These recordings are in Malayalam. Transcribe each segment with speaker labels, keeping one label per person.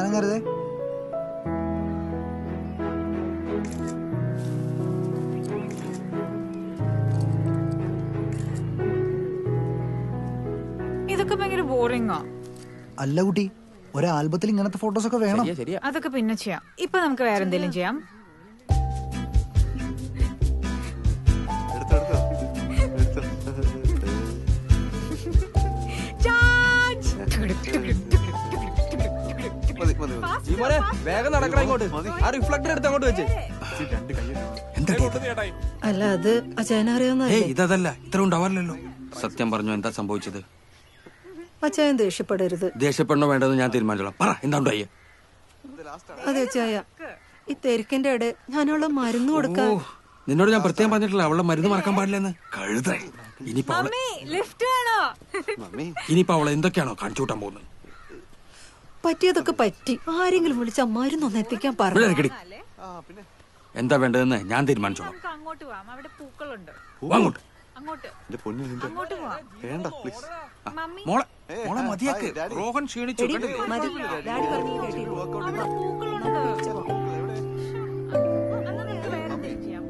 Speaker 1: അനങ്ങരുതേ
Speaker 2: ഇതൊക്കെ ഭയങ്കര ബോറിംഗാ
Speaker 1: അല്ല കുട്ടി ഒരു ആൽബത്തിൽ ഇങ്ങനത്തെ ഫോട്ടോസ് ഒക്കെ വേണം
Speaker 3: ശരിയാ
Speaker 2: അതൊക്കെ പിന്നെ ചെയ്യാം ഇപ്പൊ നമുക്ക് വേറെ എന്തെങ്കിലും ചെയ്യാം
Speaker 3: ഈ മോനെ വേഗം നടക്കണം ഇങ്ങോട്ട് ആ റിഫ്ലക്ടർ എടുത്ത് അങ്ങോട്ട് വെച്ച്
Speaker 4: അല്ല അത് അച്ചായനറിയാവുന്ന
Speaker 5: ഏയ് ഇതല്ല ഇത്ര ഉണ്ടാവാറില്ലല്ലോ സത്യം പറഞ്ഞു എന്താ സംഭവിച്ചത്
Speaker 4: അച്ചായൻ ദേഷ്യപ്പെടരുത്
Speaker 5: ദേഷ്യപ്പെടണോ വേണ്ടതെന്ന് ഞാൻ തീരുമാനിച്ചോളാം പറ എന്താ ഉണ്ടായി
Speaker 4: അതെ അച്ചായ ഈ തിരക്കിന്റെ ഇടെ ഞാനുള്ള മരുന്ന് കൊടുക്കാൻ
Speaker 5: ഓ നിന്നോട് ഞാൻ പ്രത്യേകം പറഞ്ഞിട്ടില്ല അവളെ മരുന്ന് മറക്കാൻ പാടില്ലെന്ന് കഴുത ഇനിയിപ്പോ അവളെ
Speaker 2: ലിഫ്റ്റ് വേണോ
Speaker 5: ഇനിയിപ്പോ അവളെ എന്തൊക്കെയാണോ കാണിച്ചു കൂട്ടാൻ പോകുന്നത്
Speaker 4: പറ്റിയതൊക്കെ പറ്റി ആരെങ്കിലും വിളിച്ച മരുന്നൊന്ന് എത്തിക്കാൻ
Speaker 5: ഇവിടെ
Speaker 4: പറഞ്ഞു
Speaker 5: നിൽക്കടി. എന്താ വേണ്ടതെന്ന് ഞാൻ തീരുമാനിച്ചോളാം
Speaker 2: നമുക്ക് അങ്ങോട്ട് പോവാം അവിടെ പൂക്കളുണ്ട്
Speaker 5: വാ അങ്ങോട്ട്
Speaker 2: അങ്ങോട്ട്
Speaker 6: എന്റെ പൊന്നു നിന്റെ
Speaker 2: അങ്ങോട്ട് പോവാം
Speaker 6: വേണ്ട പ്ലീസ്
Speaker 2: മമ്മി
Speaker 5: മോളെ മോളെ മതിയാക്ക് റോഹൻ ക്ഷീണിച്ചു കണ്ടില്ലേ?
Speaker 4: മതി ഡാഡി പറഞ്ഞു കേട്ടിരുന്നു
Speaker 2: അവിടെ പൂക്കളുണ്ട് എന്നാ നമുക്ക് വേറെ എന്തെങ്കിലും ചെയ്യാം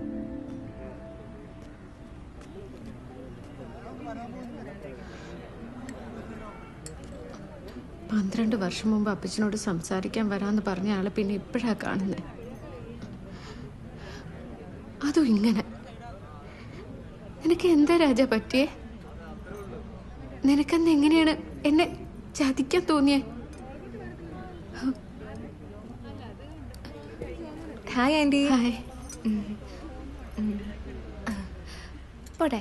Speaker 7: പന്ത്രണ്ട് വർഷം മുമ്പ് അപ്പച്ചനോട് സംസാരിക്കാൻ വരാന്ന് പറഞ്ഞ ആളെ പിന്നെ ഇപ്പോഴാ കാണുന്നത് അതും ഇങ്ങനെ നിനക്ക് എന്താ രാജ പറ്റിയേ നിനക്കെന്ന് എങ്ങനെയാണ് എന്നെ ചതിക്കാൻ തോന്നിയേ
Speaker 8: ഹായ് ആൻറ്റി
Speaker 7: ഹായ്
Speaker 8: പോട്ടെ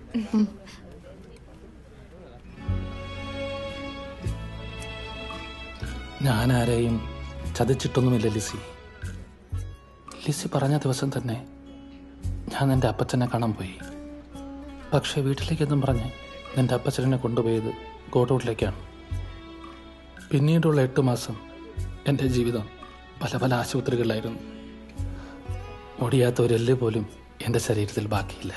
Speaker 9: ഞാൻ ആരെയും ചതിച്ചിട്ടൊന്നുമില്ല ലിസി ലിസി പറഞ്ഞ ദിവസം തന്നെ ഞാൻ എൻ്റെ അപ്പച്ചനെ കാണാൻ പോയി പക്ഷേ വീട്ടിലേക്കെന്നും പറഞ്ഞ് എൻ്റെ അപ്പച്ചനെ കൊണ്ടുപോയത് ഗോഡൌണിലേക്കാണ് പിന്നീടുള്ള എട്ട് മാസം എൻ്റെ ജീവിതം പല പല ആശുപത്രികളിലായിരുന്നു ഒടിയാത്ത ഒരു എല്ല് പോലും എൻ്റെ ശരീരത്തിൽ ബാക്കിയില്ല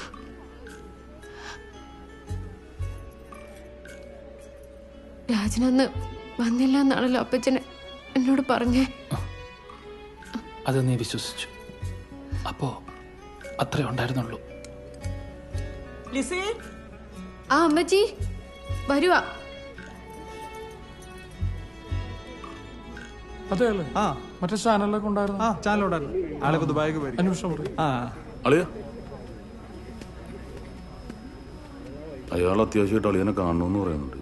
Speaker 7: രാജനന്ന് വന്നില്ല എന്നാണല്ലോ അപ്പച്ചന് എന്നോട് പറഞ്ഞേ
Speaker 9: അത് നീ വിശ്വസിച്ചു അപ്പോൾ അത്രേ ഉണ്ടായിരുന്നുള്ളൂ
Speaker 7: ആ അമ്മച്ചി വരുവാ
Speaker 9: അതെ അല്ലേ
Speaker 10: ആ
Speaker 9: മറ്റേ ചാനലിലൊക്കെ ഉണ്ടായിരുന്നു
Speaker 10: ആ ചാനലുണ്ടായിരുന്നു ആളൊക്കെ ദുബായിക്ക് പോയി
Speaker 9: അന്വേഷണം പറയും
Speaker 10: ആ
Speaker 11: അളിയ അയാൾ അത്യാവശ്യമായിട്ട് അളിയനെ കാണണമെന്ന് പറയുന്നുണ്ട്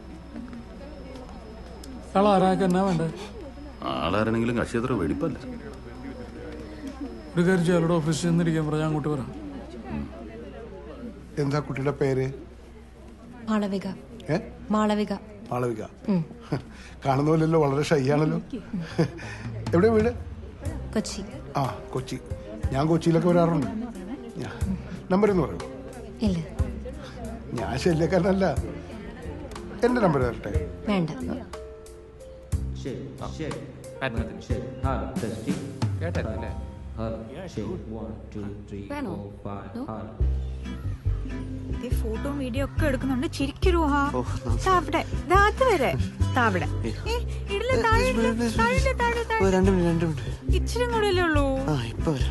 Speaker 9: അയാൾ ആരാക്കെ എന്നാ വേണ്ടേ
Speaker 11: ആളാരാണെങ്കിലും കക്ഷി അത്ര വെടിപ്പല്ല
Speaker 9: ഒരു കാര്യം ചെയ്യാലോടെ ഓഫീസിൽ നിന്നിരിക്കാൻ പറഞ്ഞാൽ അങ്ങോട്ട് വരാം
Speaker 12: എന്താ കുട്ടിയുടെ പേര്
Speaker 8: മാളവിക
Speaker 12: ഏ
Speaker 8: മാളവിക
Speaker 12: മാളവിക കാണുന്ന പോലെയല്ലോ വളരെ ഷൈ ആണല്ലോ എവിടെ വീട്
Speaker 8: കൊച്ചി
Speaker 12: ആ കൊച്ചി ഞാൻ കൊച്ചിയിലൊക്കെ വരാറുണ്ട് നമ്പർ എന്ന് പറയൂ
Speaker 8: ഇല്ല
Speaker 12: ഞാൻ ശല്യക്കാരനല്ല എന്റെ നമ്പർ തരട്ടെ
Speaker 8: വേണ്ട
Speaker 3: കേട്ടല്ലേ
Speaker 8: വേണോ
Speaker 2: ഫോട്ടോ വീഡിയോ ഒക്കെ എടുക്കുന്നുണ്ട് ചിരിക്കരു ഹാ ദാ അവിടെ ദാ അത് വരെ ദാ അവിടെ ഏ, ഇടില്ല, താഴെ ഇടില്ല, താഴെ ഇല്ല, താഴെ, താഴെ.
Speaker 6: രണ്ട് മിനിറ്റ് രണ്ട് മിനിറ്റ്
Speaker 2: ഇച്ചിരി കൂടെ അല്ലേ ഉള്ളൂ
Speaker 6: ആ ഇപ്പൊ വരാം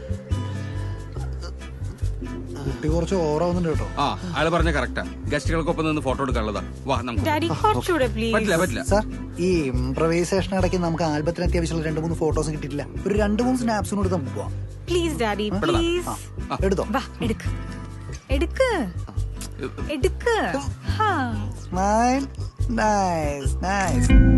Speaker 1: കുട്ടി കുറച്ച് ഓവറാവുന്നുണ്ട് കേട്ടോ
Speaker 5: ആ അയാൾ പറഞ്ഞ കറക്റ്റാ ഗസ്റ്റുകൾക്കൊപ്പം നിന്ന് ഫോട്ടോ എടുക്കാനുള്ളതാ വാ നമുക്ക്
Speaker 2: ഡാഡി കുറച്ചുകൂടെ പ്ലീസ്
Speaker 5: പറ്റില്ല പറ്റില്ല
Speaker 1: സാർ ഈ ഇംപ്രവൈസേഷൻ ഇടയ്ക്ക് നമുക്ക് ആൽബത്തിന് അത്യാവശ്യമുള്ള രണ്ട് മൂന്ന് ഫോട്ടോസ് കിട്ടിയിട്ടില്ല ഒരു രണ്ട് മൂന്ന് സ്നാപ്സും കൂടി നമുക്ക് പോവാം
Speaker 2: പ്ലീസ് ഡാഡി പ്ലീസ്
Speaker 1: എടുത്തോ
Speaker 2: വാ എടുക്ക് എടുക്ക് എടുക്ക് ഹാ
Speaker 1: നൈസ് നൈസ് നൈസ്